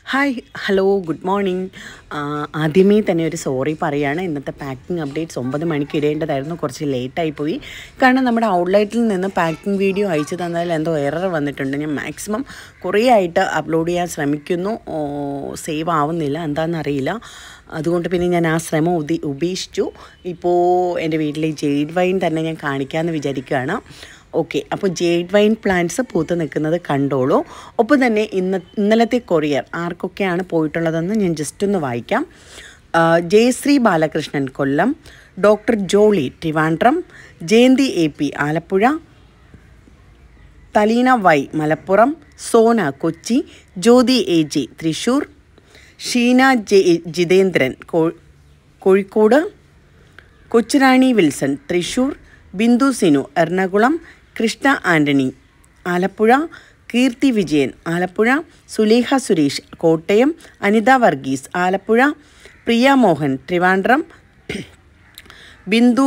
hi hello good morning ആദ്യമേ തന്നെ ഒരു സോറി പറയുകയാണ് ഇന്നത്തെ പാക്കിംഗ് അപ്ഡേറ്റ്സ് ഒമ്പത് മണിക്ക് ഇടേണ്ടതായിരുന്നു കുറച്ച് ലേറ്റായി പോയി കാരണം നമ്മുടെ ഔട്ട്ലെറ്റിൽ നിന്ന് പാക്കിംഗ് വീഡിയോ അയച്ചു തന്നതിൽ എന്തോ എറർ വന്നിട്ടുണ്ട് ഞാൻ മാക്സിമം കുറേ ആയിട്ട് അപ്ലോഡ് ചെയ്യാൻ ശ്രമിക്കുന്നു സേവ് ആവുന്നില്ല എന്താണെന്നറിയില്ല അതുകൊണ്ട് പിന്നെ ഞാൻ ആ ശ്രമം ഉദി ഉപേക്ഷിച്ചു ഇപ്പോൾ എൻ്റെ വീട്ടിലെ ജെയ്ഡ് വൈൻ തന്നെ ഞാൻ കാണിക്കാമെന്ന് വിചാരിക്കുകയാണ് ഓക്കെ അപ്പോൾ ജെയ്ഡ് വൈൻ പ്ലാന്റ്സ് പൂത്ത് നിൽക്കുന്നത് കണ്ടോളൂ ഒപ്പം തന്നെ ഇന്ന് ഇന്നലത്തെ കൊറിയർ ആർക്കൊക്കെയാണ് പോയിട്ടുള്ളതെന്ന് ഞാൻ ജസ്റ്റ് ഒന്ന് വായിക്കാം ആ, Jayasree Balakrishnan Kollam doctor Jolly Trivandrum Jayanthi A P Alappuzha Thaleena Y Malappuram Sona Kochi Jyothi A G Thrissur Sheena J Jithendran കോ കോഴിക്കോട് കൊച്ചുറാണി വിൽസൺ തൃശൂർ ബിന്ദു സിനു എറണാകുളം കൃഷ്ണ ആൻ്റണി ആലപ്പുഴ കീർത്തി വിജയൻ ആലപ്പുഴ സുലേഖ സുരേഷ് കോട്ടയം അനിത വർഗീസ് ആലപ്പുഴ പ്രിയ മോഹൻ ട്രിവാൻഡ്രം ബിന്ദു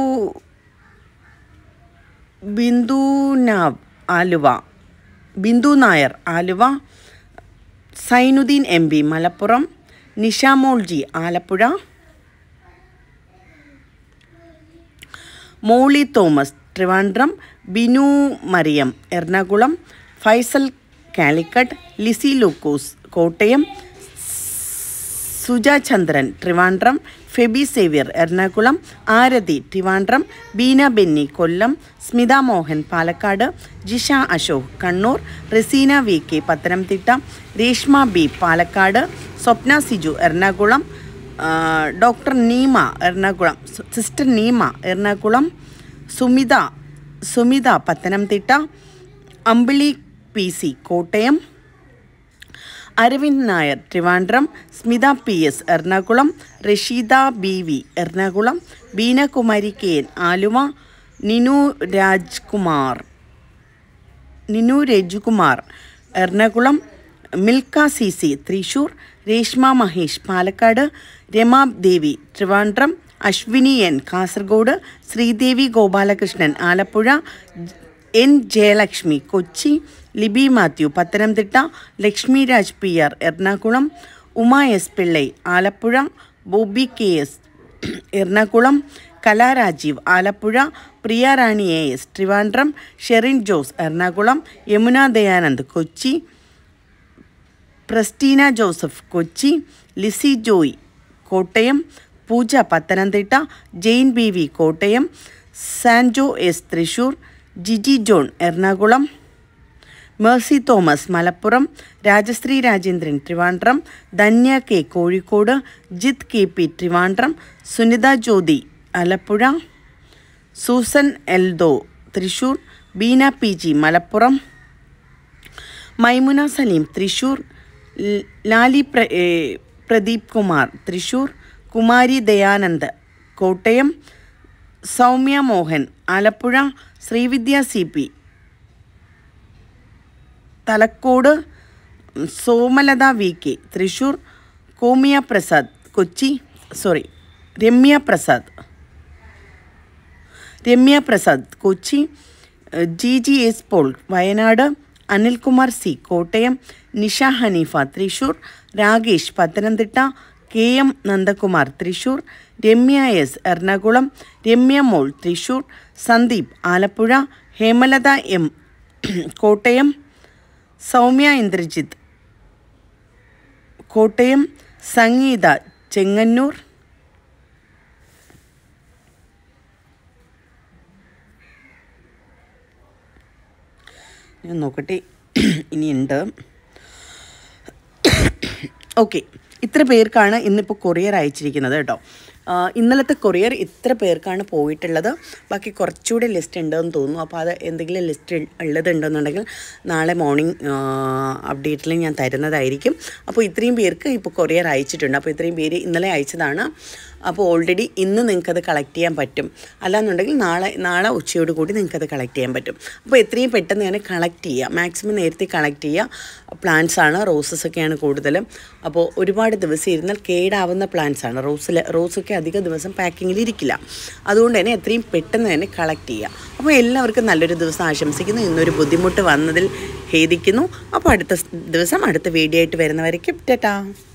ബിന്ദു നാവ് Aluva Bindu Nair Aluva Sainudheen M P Malappuram Nishamol G Alappuzha Molly Thomas Trivandrum Binu Mariyam Ernakulam Faisal Calicut Lissy Lukose Kottayam Suja Chandran Trivandrum Febi Xavier Ernakulam Arathi Trivandrum Beena Benny Kollam Smitha Mohan Palakkad Jisha Ashok Kannur Raseena V K Pathanamthitta Reshma B Palakkad Swapna Siju Ernakulam ആ, ഡോക്ടർ നീമ എറണാകുളം സി- sister Neema Ernakulam Sumitha Sumitha Pathanamthitta Ambili P C Kottayam Aravind Nair Trivandrum Smitha P S Ernakulam Rasheeda B V Ernakulam Beenakumari K N Aluva Ninu Rajkumar Ninu Rajukumar Ernakulam Milka C C Thrissur Reshma Mahesh Palakkad Rama Devi Trivandrum Ashwini N Kasaragod Sreedevi Gopalakrishnan Alappuzha N Jayalakshmi Kochi Libi Mathew Pathanamthitta Lakshmi Raj P R Ernakulam Uma S Pillai Alappuzha Bobby K S Ernakulam Kalarajeev Alappuzha Priya Rani A S Trivandrum Sherin Jose Ernakulam Yamuna Dayanand Kochi Prestina Joseph Kochi Lissy Joy Kottayam Pooja Pathanamthitta Jain B V Kottayam Sanjo S Thrissur Jiji John Ernakulam Mercy Thomas Malappuram Rajasree Rajendran Trivandrum Dhanya K Kozhikode Jith K P Trivandrum Sunitha Jyothi Alappuzha Susan Eldho Thrissur Beena P G Malappuram Maimuna Saleem Thrissur ല- ലാലി പ്ര ഏ, Pradeep Kumar Thrissur Kumari Dayanand Kottayam Soumya Mohan Alappuzha Sreevidya C P Thalakode Somalatha V K Thrissur കോമിയ Prasad Kochi sorry Ramya Prasad Ramya Prasad Kochi ഏഹ് G G S Paul Wayanad Anilkumar C Kottayam Nisha Haneefa Thrissur Rakesh Pathanamthitta K M Nandakumar Thrissur Ramya S Ernakulam Ramya മോൾ Thrissur Sandeep Alappuzha Hemalatha M Kottayam Soumya Indrajith Kottayam Sangeetha Chengannur ഞാൻ നോക്കട്ടെ ഇനിയുണ്ട് okay ഇത്ര പേർക്കാണ് ഇന്നിപ്പോൾ കൊറിയർ അയച്ചിരിക്കുന്നത് കേട്ടോ ആ, ഇന്നലത്തെ കൊറിയർ ഇത്ര പേർക്കാണ് പോയിട്ടുള്ളത് ബാക്കി കുറച്ചുകൂടി ലിസ്റ്റ് ഉണ്ടെന്ന് തോന്നുന്നു അപ്പോൾ അത് എന്തെങ്കിലും ലിസ്റ്റ് ഉള്ളതുണ്ടെന്നുണ്ടെങ്കിൽ നാളെ മോർണിംഗ് അപ്ഡേറ്റിൽ ഞാൻ തരുന്നതായിരിക്കും അപ്പോൾ ഇത്രയും പേർക്ക് ഇപ്പോൾ കൊറിയർ അയച്ചിട്ടുണ്ട് അപ്പോൾ ഇത്രയും പേര് ഇന്നലെ അയച്ചതാണ് അപ്പോൾ ഓൾറെഡി ഇന്ന് നിങ്ങൾക്കത് കളക്ട് ചെയ്യാൻ പറ്റും അല്ലാന്നുണ്ടെങ്കിൽ നാളെ നാളെ ഉച്ചയോട് കൂടി നിങ്ങൾക്കത് കളക്ട് ചെയ്യാൻ പറ്റും അപ്പോൾ എത്രയും പെട്ടെന്ന് തന്നെ കളക്ട് ചെയ്യുക മാക്സിമം നേരത്തെ കളക്ട് ചെയ്യുക പ്ലാന്റ്സ് ആണ് റോസസ് ഒക്കെയാണ് കൂടുതലും അപ്പോൾ ഒരുപാട് ദിവസം ഇരുന്നാൽ കേടാവുന്ന പ്ലാന്റ്സ് ആണ് റോസിൽ റോസൊക്കെ അധിക ദിവസം പാക്കിങ്ങിൽ ഇരിക്കില്ല അതുകൊണ്ട് തന്നെ എത്രയും പെട്ടെന്ന് തന്നെ കളക്ട് ചെയ്യുക അപ്പോൾ എല്ലാവർക്കും നല്ലൊരു ദിവസം ആശംസിക്കുന്നു ഇന്നൊരു ബുദ്ധിമുട്ട് വന്നതിൽ ഖേദിക്കുന്നു അപ്പോൾ അടുത്ത സ് ദിവസം അടുത്ത വീഡിയോ ആയിട്ട് വരുന്നവരേക്കും ടാറ്റാ